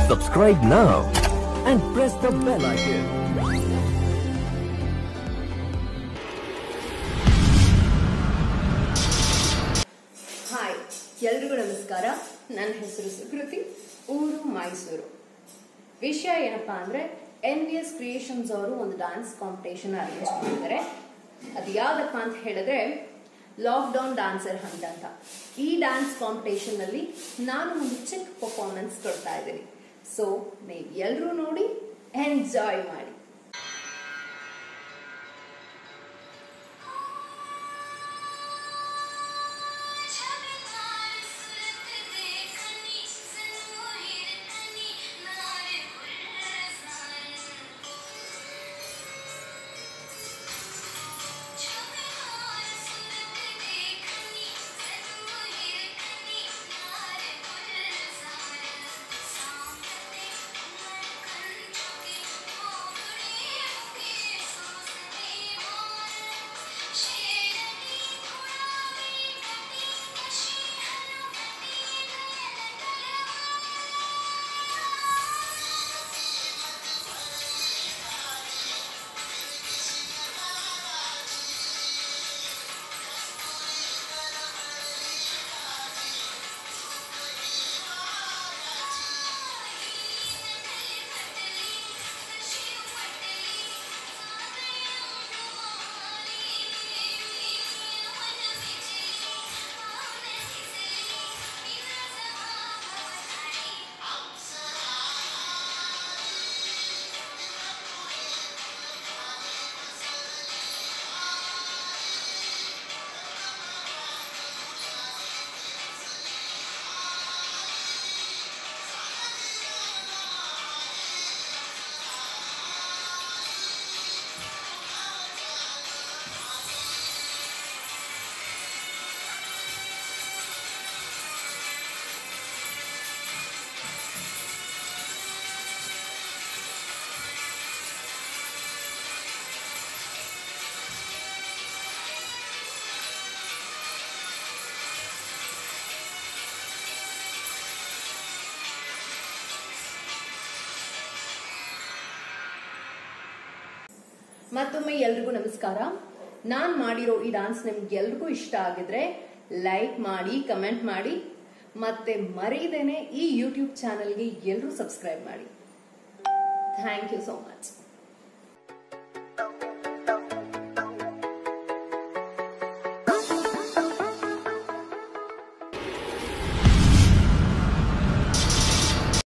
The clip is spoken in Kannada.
Subscribe now and press the bell icon. Hi ಎಲ್ರಿಗೂ ನಮಸ್ಕಾರ ನನ್ನ ಹೆಸರು ಸುಕೃತಿ ಊರು ಮೈಸೂರು ವಿಷಯ ಏನಪ್ಪಾ ಅಂದ್ರೆ ಎನ್ ವಿ ಎಸ್ ಕ್ರಿಯೇಷನ್ಸ್ ಅವರು ಒಂದು ಡಾನ್ಸ್ ಕಾಂಪಿಟೇಷನ್ ಅರೇಂಜ್ ಮಾಡಿದ್ದಾರೆ ಅದು ಯಾವ್ದಪ್ಪ ಅಂತ ಹೇಳಿದ್ರೆ ಲಾಕ್ಡೌನ್ ಡಾನ್ಸರ್ ಹಂಟ್ ಅಂತ ಈ ಡ್ಯಾನ್ಸ್ ಕಾಂಪಿಟೇಷನ್ ಅಲ್ಲಿ ನಾನು ಒಂದು ಚಿಕ್ಕ ಪರ್ಫಾರ್ಮೆನ್ಸ್ ಕೊಡ್ತಾ ಇದ್ದೀನಿ ಸೊ ನೀವು ಎಲ್ಲರೂ ನೋಡಿ ಎಂಜಾಯ್ ಮಾಡಿ ಮತ್ತೊಮ್ಮೆ ಎಲ್ರಿಗೂ ನಮಸ್ಕಾರ ನಾನ್ ಮಾಡಿರೋ ಈ ಡಾನ್ಸ್ ನಿಮ್ಗೆ ಎಲ್ರಿಗೂ ಇಷ್ಟ ಆಗಿದ್ರೆ ಲೈಕ್ ಮಾಡಿ ಕಮೆಂಟ್ ಮಾಡಿ ಮತ್ತೆ ಮರೀದೇನೆ ಈ ಯೂಟ್ಯೂಬ್ ಚಾನೆಲ್ಗೆ ಎಲ್ಲರೂ ಸಬ್ಸ್ಕ್ರೈಬ್ ಮಾಡಿ ಥ್ಯಾಂಕ್ ಯು ಸೋ ಮಚ್